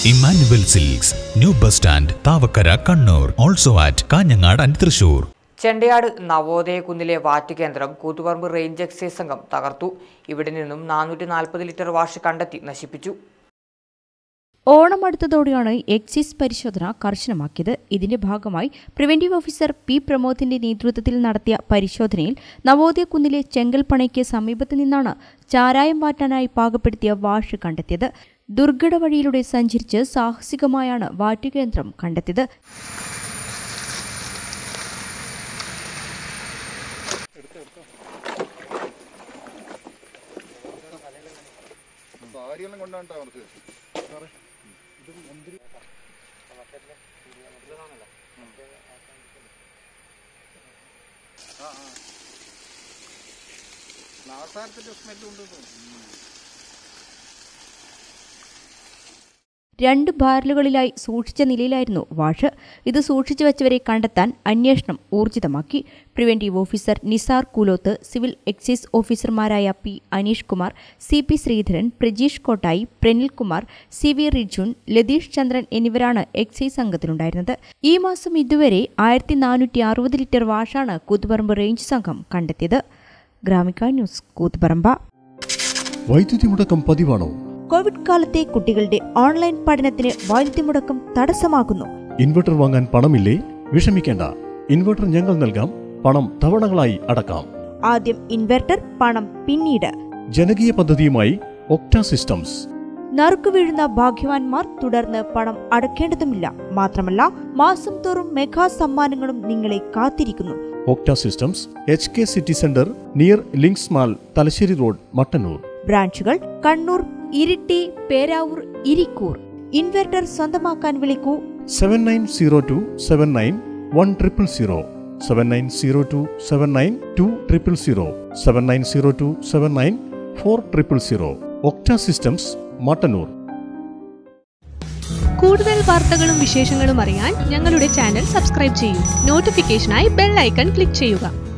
Emmanuel silks new bus stand Thavakkara Kannur also at Kanhangad and Thrissur Chendayad Navodaya കുന്നിലെ വാറ്റ് കേന്ദ്രം കൂത്തുപറമ്പ് റേഞ്ച് എക്സൈസ് സംഘം തകർത്തു ഇവിടെ നിന്നും നാനൂറ്റി നാൽപ്പത് ലിറ്റർ വാഷ് കണ്ടെത്തി നശിപ്പിച്ചു ഓണം അടുത്തതോടെയാണ് എക്സൈസ് പരിശോധന കർശനമാക്കിയത് ഇതിന്റെ ഭാഗമായി പ്രിവന്റീവ് ഓഫീസർ പി പ്രമോദിന്റെ നേതൃത്വത്തിൽ നടത്തിയ പരിശോധനയിൽ നവോദയ കുന്നിലെ ചെങ്കൽപ്പണയ്ക്ക് സമീപത്ത് നിന്നാണ് ചാരായം വാറ്റാനായി പാകപ്പെടുത്തിയ വാഷ് കണ്ടെത്തിയത് ദുർഘട വഴിയിലൂടെ സഞ്ചരിച്ച് സാഹസികമായാണ് വാറ്റുകേന്ദ്രം കണ്ടെത്തിയത് സാരിയെല്ലാം കൊണ്ടാണ് അവർക്ക് നാസാരത്തിന്റെ സ്മെല്ലുണ്ട് രണ്ട് ബാരലുകളിലായി സൂക്ഷിച്ച നിലയിലായിരുന്നു വാഷ് ഇത് സൂക്ഷിച്ചു വച്ചവരെ കണ്ടെത്താൻ അന്വേഷണം ഊർജിതമാക്കി preventive officer Nisar Koolothu civil excise ഓഫീസർമാരായ P Aneesh Kumar C P Sreedharan Prajeesh Kottayi Pranilkumar C V Rijun Latheesh Chandran എന്നിവരാണ് എക്സൈസ് സംഘത്തിലുണ്ടായിരുന്നത് ഈ മാസം ഇതുവരെ ആയിരത്തി നാനൂറ്റി അറുപത് ലിറ്റർ വാഷാണ് കൂത്തുപറമ്പ് റേഞ്ച് സംഘം കണ്ടെത്തിയത് ഗ്രാമിക ന്യൂസ് കൂത്തുപറമ്പ വൈദ്യുതി മുടക്കം പതിവാണോ കോവിഡ് കാലത്തെ കുട്ടികളുടെ ഓൺലൈൻ പഠനത്തിന് വൈദ്യുതി മുടക്കം തടസ്സമാകുന്നു ഇൻവെർട്ടർ വാങ്ങാൻ പണമില്ലേ വിഷമിക്കേണ്ട ഇൻവെർട്ടർ ഞങ്ങൾ നൽകാം പണം തവണകളായി അടക്കാം ആദ്യം ഇൻവെർട്ടർ പണം പിന്നീട് ജനകീയ പദ്ധതിയുമായി ഒക്ട സിസ്റ്റംസ് നറുക്കു വീഴുന്ന ഭാഗ്യവാന്മാർ തുടർന്ന് പണം അടയ്ക്കേണ്ടതുമില്ല മാത്രമല്ല മാസം തോറും മെഗാ സമ്മാനങ്ങളും നിങ്ങളെ കാത്തിരിക്കുന്നു Octa systems H K city centre near Links mall Thalassery road Mattannur ബ്രാഞ്ചുകൾ കണ്ണൂർ ഇരിട്ടി പേരാവൂർ ഇരിക്കൂർ ഇൻവെർട്ടർ സ്വന്തമാക്കാൻ വിളിക്കൂ seven nine zero two seven nine one triple zero seven nine zero two seven nine two triple zero seven nine zero two seven nine four triple zero Octa systems Mattannur കൂടുതൽ വാർത്തകളും വിശേഷങ്ങളും അറിയാൻ ഞങ്ങളുടെ channel subscribe ചെയ്യൂ നോട്ടിഫിക്കേഷനായി bell icon click ചെയ്യുക